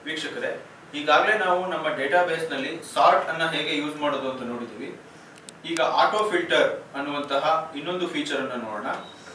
ವೀಕ್ಷಕರೇ ಈಗಾಗಲೇ ನಾವು ನಮ್ಮ ಡೇಟಾಬೇಸ್ನಲ್ಲಿ ಸಾರ್ಟ್ ಅನ್ನ ಹೇಗೆ ಯೂಸ್ ಮಾಡೋದು ಅಂತ ನೋಡಿದ್ದೀವಿ ಈಗ ಆಟೋ ಫಿಲ್ಟರ್ ಅನ್ನುವಂತಹ ಇನ್ನೊಂದು ಫೀಚರ್ ಅನ್ನು ನೋಡೋಣ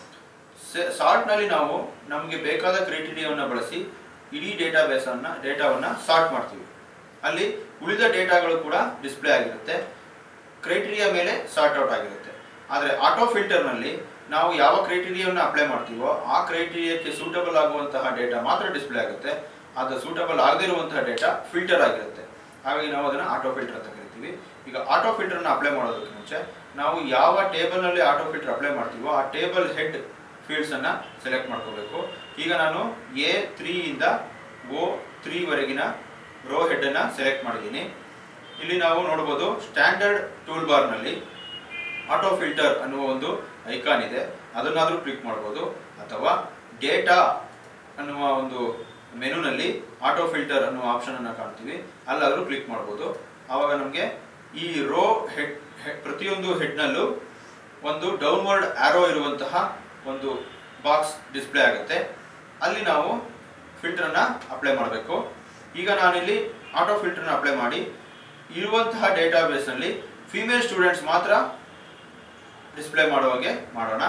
ಸಾರ್ಟ್ ನಲ್ಲಿ ನಾವು ನಮಗೆ ಬೇಕಾದ ಕ್ರೈಟೀರಿಯಾವನ್ನು ಬಳಸಿ ಇಡೀ ಡೇಟಾಬೇಸ್ ಅನ್ನ ಡೇಟಾವನ್ನ ಸಾರ್ಟ್ ಮಾಡ್ತೀವಿ ಅಲ್ಲಿ ಉಳಿದ ಡೇಟಾಗಳು ಕೂಡ ಡಿಸ್ಪ್ಲೇ ಆಗಿರುತ್ತೆ ಕ್ರೈಟೀರಿಯಾ ಮೇಲೆ ಸಾರ್ಟ್ ಔಟ್ ಆಗಿರುತ್ತೆ ಆದರೆ ಆಟೋ ಫಿಲ್ಟರ್ ನಲ್ಲಿ ನಾವು ಯಾವ ಕ್ರೈಟೀರಿಯಾವನ್ನು ಅಪ್ಲೈ ಮಾಡ್ತೀವೋ ಆ ಕ್ರೈಟೀರಿಯಾಕ್ಕೆ ಸೂಟಬಲ್ ಆಗುವಂತಹ ಡೇಟಾ ಮಾತ್ರ ಡಿಸ್ಪ್ಲೇ ಆಗುತ್ತೆ ಅದು ಸೂಟಬಲ್ ಆಗದೇ ಇರುವಂತಹ ಡೇಟಾ ಫಿಲ್ಟರ್ ಆಗಿರುತ್ತೆ ಹಾಗಾಗಿ ನಾವು ಅದನ್ನು ಆಟೋ ಫಿಲ್ಟರ್ ಅಂತ ಕರಿತೀವಿ ಈಗ ಆಟೋ ಫಿಲ್ಟರ್ನ ಅಪ್ಲೈ ಮಾಡೋದಕ್ಕೆ ಮುಂಚೆ ನಾವು ಯಾವ ಟೇಬಲ್ನಲ್ಲಿ ಆಟೋ ಫಿಲ್ಟರ್ ಅಪ್ಲೈ ಮಾಡ್ತೀವೋ ಆ ಟೇಬಲ್ ಹೆಡ್ ಫೀಲ್ಡ್ಸ್ ಅನ್ನ ಸೆಲೆಕ್ಟ್ ಮಾಡ್ಕೋಬೇಕು ಈಗ ನಾನು ಎ ತ್ರೀ ಇಂದ ಓ ತ್ರೀ ವರೆಗಿನ ರೋ ಹೆಡ್ ಅನ್ನ ಸೆಲೆಕ್ಟ್ ಮಾಡಿದ್ದೀನಿ ಇಲ್ಲಿ ನಾವು ನೋಡಬಹುದು ಸ್ಟ್ಯಾಂಡರ್ಡ್ ಟೂಲ್ ಬಾರ್ ನಲ್ಲಿ ಆಟೋ ಫಿಲ್ಟರ್ ಅನ್ನುವ ಒಂದು ಐಕಾನ್ ಇದೆ ಅದನ್ನಾದ್ರೂ ಕ್ಲಿಕ್ ಮಾಡಬಹುದು ಅಥವಾ ಡೇಟಾ ಅನ್ನುವ ಒಂದು ಮೆನುನಲ್ಲಿ ಆಟೋ ಫಿಲ್ಟರ್ ಅನ್ನುವ ಆಪ್ಷನ್ ಅನ್ನ ಕಾಣ್ತೀವಿ ಅಲ್ಲಾದ್ರೂ ಕ್ಲಿಕ್ ಮಾಡಬಹುದು ಆವಾಗ ನಮಗೆ ಈ ರೋ ಹೆಡ್ ಪ್ರತಿಯೊಂದು ಹೆಡ್ನಲ್ಲೂ ಒಂದು ಡೌನ್ವರ್ಡ್ ಆರೋ ಇರುವಂತಹ ಒಂದು ಬಾಕ್ಸ್ ಡಿಸ್ಪ್ಲೇ ಆಗುತ್ತೆ ಅಲ್ಲಿ ನಾವು ಫಿಲ್ಟರ್ನ ಅಪ್ಲೈ ಮಾಡಬೇಕು ಈಗ ನಾನಿಲ್ಲಿ ಆಟೋ ಫಿಲ್ಟರ್ನ ಅಪ್ಲೈ ಮಾಡಿ ಇರುವಂತಹ ಡೇಟಾಬೇಸ್ನಲ್ಲಿ ಫಿಮೇಲ್ ಸ್ಟೂಡೆಂಟ್ಸ್ ಮಾತ್ರ ಡಿಸ್ಪ್ಲೇ ಮಾಡುವಾಗೆ ಮಾಡೋಣ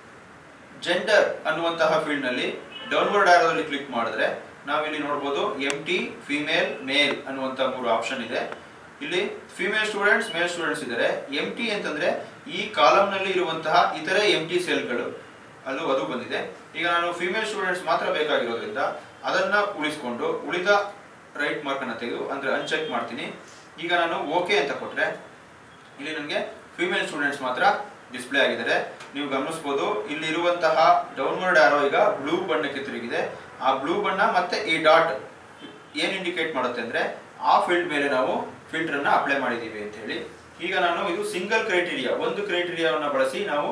ಜೆಂಡರ್ ಅನ್ನುವಂತಹ ಫೀಲ್ಡ್ನಲ್ಲಿ ಡೌನ್ವರ್ಡ್ ಆರೋದಲ್ಲಿ ಕ್ಲಿಕ್ ಮಾಡಿದ್ರೆ ನಾವಿಲ್ಲಿ ನೋಡ್ಬೋದು ಎಂ ಟಿ ಫಿಮೇಲ್ ಮೇಲ್ ಅನ್ನುವಂಥ ಮೂರು ಆಪ್ಷನ್ ಇದೆ ಇಲ್ಲಿ ಫಿಮೇಲ್ ಸ್ಟೂಡೆಂಟ್ಸ್ ಮೇಲ್ ಸ್ಟೂಡೆಂಟ್ಸ್ ಇದ್ದಾರೆ ಎಂ ಟಿ ಅಂತಂದ್ರೆ ಈ ಕಾಲಮ್ನಲ್ಲಿ ಇರುವಂತಹ ಇತರೆ ಎಂ ಟಿ ಸೆಲ್ಗಳು ಅಲ್ಲೂ ಅದು ಬಂದಿದೆ ಈಗ ನಾನು ಫಿಮೇಲ್ ಸ್ಟೂಡೆಂಟ್ಸ್ ಮಾತ್ರ ಬೇಕಾಗಿರೋದ್ರಿಂದ ಅದನ್ನ ಉಳಿಸ್ಕೊಂಡು ಉಳಿದ ರೈಟ್ ಮಾರ್ಕ್ ಅನ್ನ ತೆಗೆದು ಅಂದ್ರೆ ಅನ್ಚೆಕ್ ಮಾಡ್ತೀನಿ ಈಗ ನಾನು ಓಕೆ ಅಂತ ಕೊಟ್ರೆ ಇಲ್ಲಿ ನನಗೆ ಫಿಮೇಲ್ ಸ್ಟೂಡೆಂಟ್ಸ್ ಮಾತ್ರ ಡಿಸ್ಪ್ಲೇ ಆಗಿದ್ದಾರೆ ನೀವು ಗಮನಿಸಬಹುದು ಇಲ್ಲಿ ಇರುವಂತಹ ಡೌನ್ವರ್ಡ್ ಆರೋ ಈಗ ಬ್ಲೂ ಬಣ್ಣಕ್ಕೆ ತಿರುಗಿದೆ ಆ ಬ್ಲೂ ಬಣ್ಣ ಮತ್ತೆ ಈ ಡಾಟ್ ಏನ್ ಇಂಡಿಕೇಟ್ ಮಾಡುತ್ತೆ ಅಂದ್ರೆ ಆ ಫೀಲ್ಡ್ ಮೇಲೆ ನಾವು ಫಿಲ್ಟರ್ ಅನ್ನ ಅಪ್ಲೈ ಮಾಡಿದೀವಿ ಅಂತ ಹೇಳಿ ಈಗ ನಾನು ಇದು ಸಿಂಗಲ್ ಕ್ರೈಟೀರಿಯಾ ಒಂದು ಕ್ರೈಟೀರಿಯಾವನ್ನ ಬಳಸಿ ನಾವು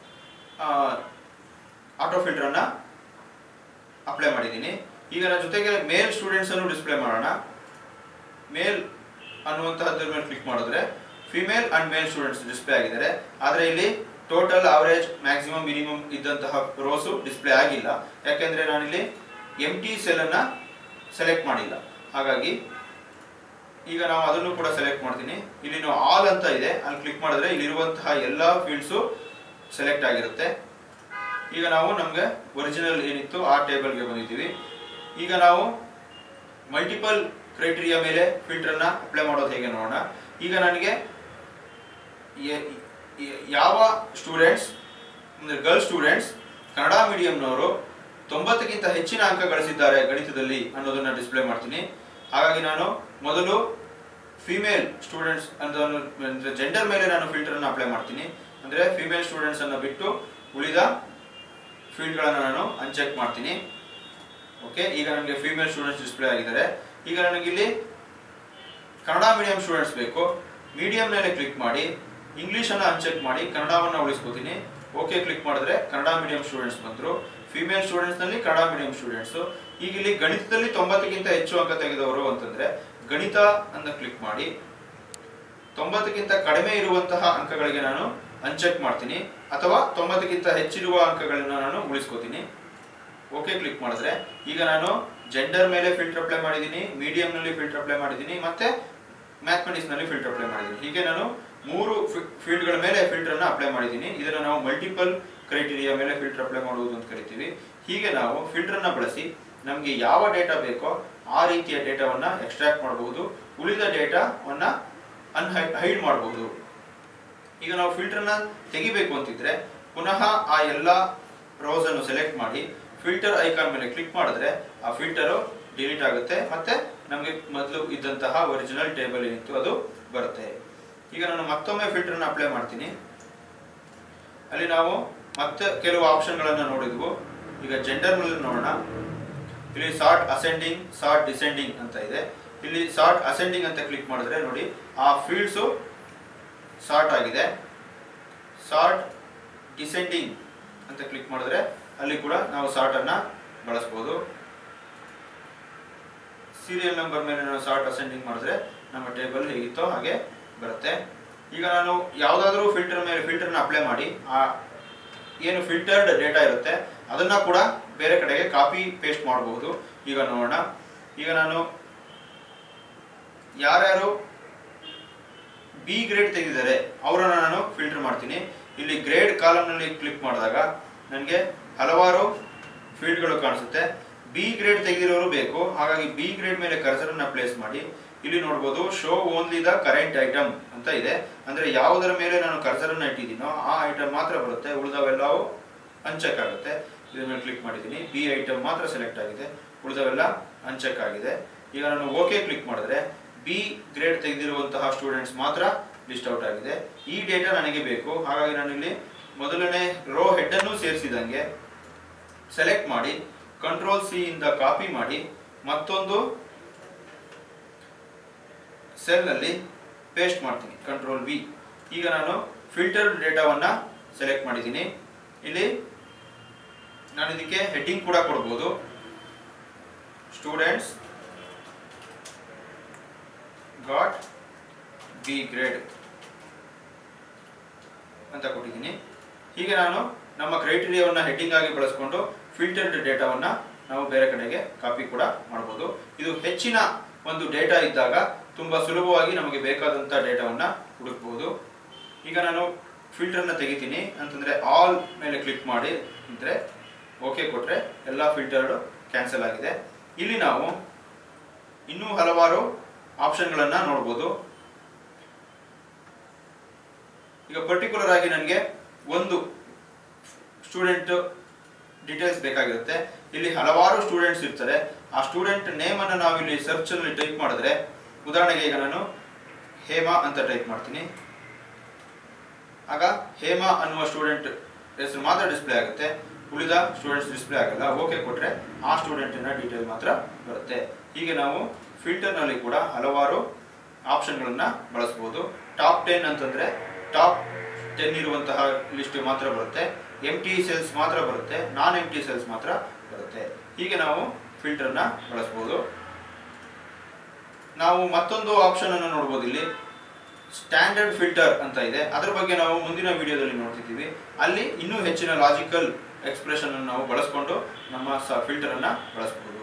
ಆಟೋ ಫಿಲ್ಟರ್ ಅನ್ನ ಅಪ್ಲೈ ಮಾಡಿದ್ದೀನಿ ಈಗ ನನ್ನ ಜೊತೆಗೆ ಮೇಲ್ ಸ್ಟೂಡೆಂಟ್ಸ್ ಅನ್ನು ಡಿಸ್ಪ್ಲೇ ಮಾಡೋಣ ಮೇಲ್ ಅನ್ನುವಂತಹದ್ರ ಮೇಲೆ ಕ್ಲಿಕ್ ಮಾಡಿದ್ರೆ female and male students display ಆಗಿದ್ದಾರೆ ಆದರೆ ಇಲ್ಲಿ ಟೋಟಲ್ ಅವರೇಜ್ ಮ್ಯಾಕ್ಸಿಮಮ್ ಮಿನಿಮಮ್ ಇದ್ದಂತಹ ರೋಸು ಡಿಸ್ಪ್ಲೇ ಆಗಿಲ್ಲ ಯಾಕೆಂದ್ರೆ ನಾನಿಲ್ಲಿ ಎಂ ಟಿ ಸೆಲ್ ಅನ್ನ ಸೆಲೆಕ್ಟ್ ಮಾಡಿಲ್ಲ ಹಾಗಾಗಿ ಈಗ ನಾವು ಅದನ್ನು ಕೂಡ ಸೆಲೆಕ್ಟ್ ಮಾಡ್ತೀನಿ ಇಲ್ಲಿ ನಾವು ಆಲ್ ಅಂತ ಇದೆ ಅಲ್ಲಿ ಕ್ಲಿಕ್ ಮಾಡಿದ್ರೆ ಇಲ್ಲಿರುವಂತಹ ಎಲ್ಲ ಫೀಲ್ಡ್ಸು ಸೆಲೆಕ್ಟ್ ಆಗಿರುತ್ತೆ ಈಗ ನಾವು ನಮಗೆ ಒರಿಜಿನಲ್ ಏನಿತ್ತು ಆ ಟೇಬಲ್ಗೆ ಬಂದಿದ್ದೀವಿ ಈಗ ನಾವು ಮಲ್ಟಿಪಲ್ ಕ್ರೈಟೀರಿಯಾ ಮೇಲೆ ಫಿಲ್ಟರ್ನ ಅಪ್ಲೈ ಮಾಡೋದು ಹೇಗೆ ನೋಡೋಣ ಈಗ ನನಗೆ ಯ- ಯ- ಯಾವ ಸ್ಟೂಡೆಂಟ್ಸ್ ಅಂದರೆ ಗರ್ಲ್ ಸ್ಟೂಡೆಂಟ್ಸ್ ಕನ್ನಡ ಮೀಡಿಯಂನವರು ತೊಂಬತ್ತಕ್ಕಿಂತ ಹೆಚ್ಚಿನ ಅಂಕ ಗಳಿಸಿದ್ದಾರೆ ಗಣಿತದಲ್ಲಿ ಅನ್ನೋದನ್ನ ಡಿಸ್ಪ್ಲೇ ಮಾಡ್ತೀನಿ ಹಾಗಾಗಿ ನಾನು ಮೊದಲು ಫಿಮೇಲ್ ಸ್ಟೂಡೆಂಟ್ಸ್ ಅಂತ ಅಂದರೆ ಜೆಂಡರ್ ಮೇಲೆ ನಾನು ಫಿಲ್ಟರ್ನ ಅಪ್ಲೈ ಮಾಡ್ತೀನಿ ಅಂದರೆ ಫಿಮೇಲ್ ಸ್ಟೂಡೆಂಟ್ಸ್ ಅನ್ನು ಬಿಟ್ಟು ಉಳಿದ ಫೀಲ್ಡ್ಗಳನ್ನು ನಾನು ಅನ್ಚೆಕ್ ಮಾಡ್ತೀನಿ ಓಕೆ ಈಗ ನನಗೆ ಫಿಮೇಲ್ ಸ್ಟೂಡೆಂಟ್ಸ್ ಡಿಸ್ಪ್ಲೇ ಆಗಿದ್ದಾರೆ ಈಗ ನನಗಿಲ್ಲಿ ಕನ್ನಡ ಮೀಡಿಯಂ ಸ್ಟೂಡೆಂಟ್ಸ್ ಬೇಕು ಮೀಡಿಯಂ ಮೇಲೆ ಕ್ಲಿಕ್ ಮಾಡಿ ಇಂಗ್ಲಿಷ್ ಅನ್ನ ಅನ್ಚೆಕ್ ಮಾಡಿ ಕನ್ನಡವನ್ನ ಉಳಿಸ್ಕೋತೀನಿ ಓಕೆ ಕ್ಲಿಕ್ ಮಾಡಿದ್ರೆ ಕನ್ನಡ ಮೀಡಿಯಂ ಸ್ಟೂಡೆಂಟ್ಸ್ ಬಂದ್ರು ಫಿಮೇಲ್ ಸ್ಟೂಡೆಂಟ್ಸ್ ನಲ್ಲಿ ಕನ್ನಡ ಮೀಡಿಯಂ ಸ್ಟೂಡೆಂಟ್ಸ್ ಈಗ ಇಲ್ಲಿ ಗಣಿತದಲ್ಲಿ ತೊಂಬತ್ತಕ್ಕಿಂತ ಹೆಚ್ಚು ಅಂಕ ತೆಗೆದವರು ಅಂತಂದ್ರೆ ಗಣಿತ ಅಂತ ಕ್ಲಿಕ್ ಮಾಡಿ ತೊಂಬತ್ತಕ್ಕಿಂತ ಕಡಿಮೆ ಇರುವಂತಹ ಅಂಕಗಳಿಗೆ ನಾನು ಅನ್ಚೆಕ್ ಮಾಡ್ತೀನಿ ಅಥವಾ ತೊಂಬತ್ತಕ್ಕಿಂತ ಹೆಚ್ಚಿರುವ ಅಂಕಗಳನ್ನ ನಾನು ಉಳಿಸ್ಕೋತೀನಿ ಓಕೆ ಕ್ಲಿಕ್ ಮಾಡಿದ್ರೆ ಈಗ ನಾನು ಜೆಂಡರ್ ಮೇಲೆ ಫಿಲ್ಟರ್ ಅಪ್ಲೈ ಮಾಡಿದ್ದೀನಿ ಮೀಡಿಯಂ ನಲ್ಲಿ ಫಿಲ್ಟರ್ ಅಪ್ಲೈ ಮಾಡಿದ್ದೀನಿ ಮತ್ತೆ ಮ್ಯಾಥಮೆಟಿಕ್ಸ್ ನಲ್ಲಿ ಫಿಲ್ಟರ್ ಅಪ್ಲೈ ಮಾಡಿದ್ದೀನಿ ಹೀಗೆ ನಾನು ಮೂರು ಫೀಲ್ಡ್ ಗಳ ಮೇಲೆ ಫಿಲ್ಟರ್ ಅನ್ನ ಅಪ್ಲೈ ಮಾಡಿದ್ದೀನಿ ಇದನ್ನ ನಾವು ಮಲ್ಟಿಪಲ್ ಕ್ರೈಟೀರಿಯಾ ಮೇಲೆ ಫಿಲ್ಟರ್ ಅಪ್ಲೈ ಮಾಡುವುದು ಅಂತ ಕರಿತೀವಿ ಹೀಗೆ ನಾವು ಫಿಲ್ಟರ್ ಅನ್ನ ಬಳಸಿ ನಮಗೆ ಯಾವ ಡೇಟಾ ಬೇಕೋ ಆ ರೀತಿಯ ಡೇಟಾವನ್ನ ಎಕ್ಸ್ಟ್ರಾಕ್ಟ್ ಮಾಡಬಹುದು ಉಳಿದ ಡೇಟಾವನ್ನ ಅನ್ ಹೈಡ್ ಮಾಡಬಹುದು ಈಗ ನಾವು ಫಿಲ್ಟರ್ನ ತೆಗಿಬೇಕು ಅಂತಿದ್ರೆ ಪುನಃ ಆ ಎಲ್ಲ ರೋಸ್ ಅನ್ನು ಸೆಲೆಕ್ಟ್ ಮಾಡಿ ಫಿಲ್ಟರ್ ಐಕಾನ್ ಮೇಲೆ ಕ್ಲಿಕ್ ಮಾಡಿದ್ರೆ ಆ ಫಿಲ್ಟರ್ ಡಿಲೀಟ್ ಆಗುತ್ತೆ ಮತ್ತೆ ನಮಗೆ ಮೊದಲು ಇದ್ದಂತಹ ಒರಿಜಿನಲ್ ಟೇಬಲ್ ಏನಿತ್ತು ಅದು ಬರುತ್ತೆ ಈಗ ನಾನು ಮತ್ತೊಮ್ಮೆ ಫಿಲ್ಟರ್ನ ಅಪ್ಲೈ ಮಾಡ್ತೀನಿ ಅಲ್ಲಿ ನಾವು ಮತ್ತೆ ಕೆಲವು ಆಪ್ಷನ್ಗಳನ್ನು ನೋಡಿದ್ವು ಈಗ ಜೆಂಡರ್ ಮೇಲೆ ನೋಡೋಣ ಇಲ್ಲಿ ಸಾರ್ಟ್ ಅಸೆಂಡಿಂಗ್ ಸಾರ್ಟ್ ಡಿಸೆಂಡಿಂಗ್ ಅಂತ ಇದೆ ಇಲ್ಲಿ ಸಾರ್ಟ್ ಅಸೆಂಡಿಂಗ್ ಅಂತ ಕ್ಲಿಕ್ ಮಾಡಿದ್ರೆ ನೋಡಿ ಆ ಫೀಲ್ಡ್ಸು ಸಾರ್ಟ್ ಆಗಿದೆ ಸಾರ್ಟ್ ಡಿಸೆಂಡಿಂಗ್ ಅಂತ ಕ್ಲಿಕ್ ಮಾಡಿದ್ರೆ ಅಲ್ಲಿ ಕೂಡ ನಾವು ಸಾರ್ಟ್ ಅನ್ನ ಬಳಸ್ಬೋದು ಸೀರಿಯಲ್ ನಂಬರ್ ಮೇಲೆ ನಾವು ಸಾರ್ಟ್ ಅಸೆಂಡಿಂಗ್ ಮಾಡಿದ್ರೆ ನಮ್ಮ ಟೇಬಲ್ ಹೇಗಿತ್ತೋ ಹಾಗೆ ಬರುತ್ತೆ ಈಗ ನಾನು ಯಾವುದಾದ್ರೂ ಫಿಲ್ಟರ್ ಮೇಲೆ ಫಿಲ್ಟರ್ನ ಅಪ್ಲೈ ಮಾಡಿ ಆ ಏನು ಫಿಲ್ಟರ್ಡ್ ಡೇಟಾ ಇರುತ್ತೆ ಅದನ್ನ ಕೂಡ ಬೇರೆ ಕಡೆಗೆ ಕಾಪಿ ಪೇಸ್ಟ್ ಮಾಡಬಹುದು ಈಗ ನೋಡೋಣ ಈಗ ನಾನು ಯಾರ್ಯಾರು ಬಿ ಗ್ರೇಡ್ ತೆಗೆದಿದ್ದಾರೆ ಅವರನ್ನು ನಾನು ಫಿಲ್ಟರ್ ಮಾಡ್ತೀನಿ ಇಲ್ಲಿ ಗ್ರೇಡ್ ಕಾಲಮ್ನಲ್ಲಿ ಕ್ಲಿಕ್ ಮಾಡಿದಾಗ ನನಗೆ ಹಲವಾರು ಫೀಲ್ಡ್ಗಳು ಕಾಣಿಸುತ್ತೆ ಬಿ ಗ್ರೇಡ್ ತೆಗೆದಿರೋರು ಬೇಕು ಹಾಗಾಗಿ ಬಿ ಗ್ರೇಡ್ ಮೇಲೆ ಕರ್ಸರನ್ನ ಪ್ಲೇಸ್ ಮಾಡಿ ಇಲ್ಲಿ ನೋಡ್ಬೋದು show only the current item ಅಂತ ಇದೆ ಅಂದ್ರೆ ಯಾವುದರ ಮೇಲೆ ನಾನು ಕರ್ಸರನ್ನ ಇಟ್ಟಿದ್ದೀನೋ ಆ ಐಟಮ್ ಮಾತ್ರ ಬರುತ್ತೆ ಉಳಿದವೆಲ್ಲವೂ ಅನ್ಚೆಕ್ ಆಗುತ್ತೆ ಇದ್ರ ಮೇಲೆ ಕ್ಲಿಕ್ ಮಾಡಿದ್ದೀನಿ ಬಿ ಐಟಮ್ ಮಾತ್ರ ಸೆಲೆಕ್ಟ್ ಆಗಿದೆ ಉಳಿದವೆಲ್ಲ ಅನ್ಚೆಕ್ ಆಗಿದೆ ಈಗ ನಾನು ಓಕೆ ಕ್ಲಿಕ್ ಮಾಡಿದ್ರೆ ಬಿ ಗ್ರೇಡ್ ತೆಗೆದಿರುವಂತಹ ಸ್ಟೂಡೆಂಟ್ಸ್ ಮಾತ್ರ ಲಿಸ್ಟ್ ಔಟ್ ಆಗಿದೆ ಈ ಡೇಟಾ ನನಗೆ ಬೇಕು ಹಾಗಾಗಿ ನಾನು ಇಲ್ಲಿ ಮೊದಲನೇ ರೋ ಹೆಡ್ ಅನ್ನು ಸೇರಿಸಿದಂಗೆ ಸೆಲೆಕ್ಟ್ ಮಾಡಿ ಕಂಟ್ರೋಲ್ ಸಿ ಇಂದ ಕಾಪಿ ಮಾಡಿ ಮತ್ತೊಂದು ಸೆಲ್ ಅಲ್ಲಿ ಪೇಸ್ಟ್ ಮಾಡ್ತೀನಿ ಕಂಟ್ರೋಲ್ ವಿ ಈಗ ನಾನು ಫಿಲ್ಟರ್ ಡೇಟಾವನ್ನ ಸೆಲೆಕ್ಟ್ ಮಾಡಿದ್ದೀನಿ ಇಲ್ಲಿ ನಾನು ಇದಕ್ಕೆ ಹೆಡ್ಡಿಂಗ್ ಕೂಡ ಕೊಡ್ಬೋದು ಸ್ಟೂಡೆಂಟ್ಸ್ ಗಾಟ್ ಬಿ ಗ್ರೇಡ್ ಅಂತ ಕೊಟ್ಟಿದ್ದೀನಿ ಹೀಗೆ ನಾನು ನಮ್ಮ ಕ್ರೈಟೀರಿಯಾವನ್ನ ಹೆಡ್ಡಿಂಗ್ ಆಗಿ ಬಳಸ್ಕೊಂಡು ಫಿಲ್ಟರ್ಡ್ ಡೇಟಾವನ್ನ ನಾವು ಬೇರೆ ಕಡೆಗೆ ಕಾಪಿ ಕೂಡ ಮಾಡ್ಬೋದು ಇದು ಹೆಚ್ಚಿನ ಒಂದು ಡೇಟಾ ಇದ್ದಾಗ ತುಂಬಾ ಸುಲಭವಾಗಿ ನಮಗೆ ಬೇಕಾದಂತ ಡೇಟಾವನ್ನ ಹುಡುಕ್ಬಹುದು ಈಗ ನಾನು ಫಿಲ್ಟರ್ನ ತೆಗಿತೀನಿ ಅಂತಂದ್ರೆ ಆಲ್ ಮೇಲೆ ಕ್ಲಿಕ್ ಮಾಡಿ ಅಂದ್ರೆ ಓಕೆ ಕೊಟ್ರೆ ಎಲ್ಲ ಫಿಲ್ಟರ್ಡ್ ಕ್ಯಾನ್ಸಲ್ ಆಗಿದೆ ಇಲ್ಲಿ ನಾವು ಇನ್ನೂ ಹಲವಾರು ಆಪ್ಷನ್ಗಳನ್ನ ನೋಡ್ಬೋದು ಈಗ ಪರ್ಟಿಕ್ಯುಲರ್ ಆಗಿ ನನಗೆ ಒಂದು ಸ್ಟೂಡೆಂಟ್ ಡೀಟೇಲ್ಸ್ ಬೇಕಾಗಿರುತ್ತೆ ಇಲ್ಲಿ ಹಲವಾರು ಸ್ಟೂಡೆಂಟ್ಸ್ ಇರ್ತಾರೆ ಆ ಸ್ಟೂಡೆಂಟ್ ನೇಮ್ ಅನ್ನು ನಾವು ಇಲ್ಲಿ ಸರ್ಚ್ ಅಲ್ಲಿ ಟೈಪ್ ಮಾಡಿದ್ರೆ ಉದಾಹರಣೆಗೆ ಈಗ ನಾನು ಹೇಮಾ ಅಂತ ಟೈಪ್ ಮಾಡ್ತೀನಿ ಆಗ ಹೇಮಾ ಅನ್ನುವ ಸ್ಟೂಡೆಂಟ್ ಹೆಸರು ಮಾತ್ರ ಡಿಸ್ಪ್ಲೇ ಆಗುತ್ತೆ ಉಳಿದ ಸ್ಟೂಡೆಂಟ್ಸ್ ಡಿಸ್ಪ್ಲೇ ಆಗಲ್ಲ ಓಕೆ ಕೊಟ್ರೆ ಆ ಸ್ಟೂಡೆಂಟಿನ ಡೀಟೇಲ್ ಮಾತ್ರ ಬರುತ್ತೆ ಹೀಗೆ ನಾವು ಫಿಲ್ಟರ್ ನಲ್ಲಿ ಕೂಡ ಹಲವಾರು ಆಪ್ಷನ್ಗಳನ್ನ ಬಳಸಬಹುದು ಟಾಪ್ ಟೆನ್ ಅಂತಂದ್ರೆ ಟಾಪ್ ಟೆನ್ ಇರುವಂತಹ ಲಿಸ್ಟ್ ಮಾತ್ರ ಬರುತ್ತೆ ಎಂ ಟಿ ಸೆಲ್ಸ್ ಮಾತ್ರ ಬರುತ್ತೆ ನಾನ್ ಎಂ ಟಿ ಸೆಲ್ಸ್ ಮಾತ್ರ ಬರುತ್ತೆ ಹೀಗೆ ನಾವು ಫಿಲ್ಟರ್ನ ಬಳಸಬಹುದು ನಾವು ಮತ್ತೊಂದು ಆಪ್ಷನ್ ಅನ್ನು ನೋಡ್ಬೋದು ಇಲ್ಲಿ ಸ್ಟ್ಯಾಂಡರ್ಡ್ ಫಿಲ್ಟರ್ ಅಂತ ಇದೆ ಅದರ ಬಗ್ಗೆ ನಾವು ಮುಂದಿನ ವಿಡಿಯೋದಲ್ಲಿ ನೋಡ್ತಿದ್ದೀವಿ ಅಲ್ಲಿ ಇನ್ನೂ ಹೆಚ್ಚಿನ ಲಾಜಿಕಲ್ ಎಕ್ಸ್ಪ್ರೆಷನ್ ಅನ್ನು ನಾವು ಬಳಸ್ಕೊಂಡು ನಮ್ಮ ಫಿಲ್ಟರ್ ಅನ್ನ ಬಳಸಬಹುದು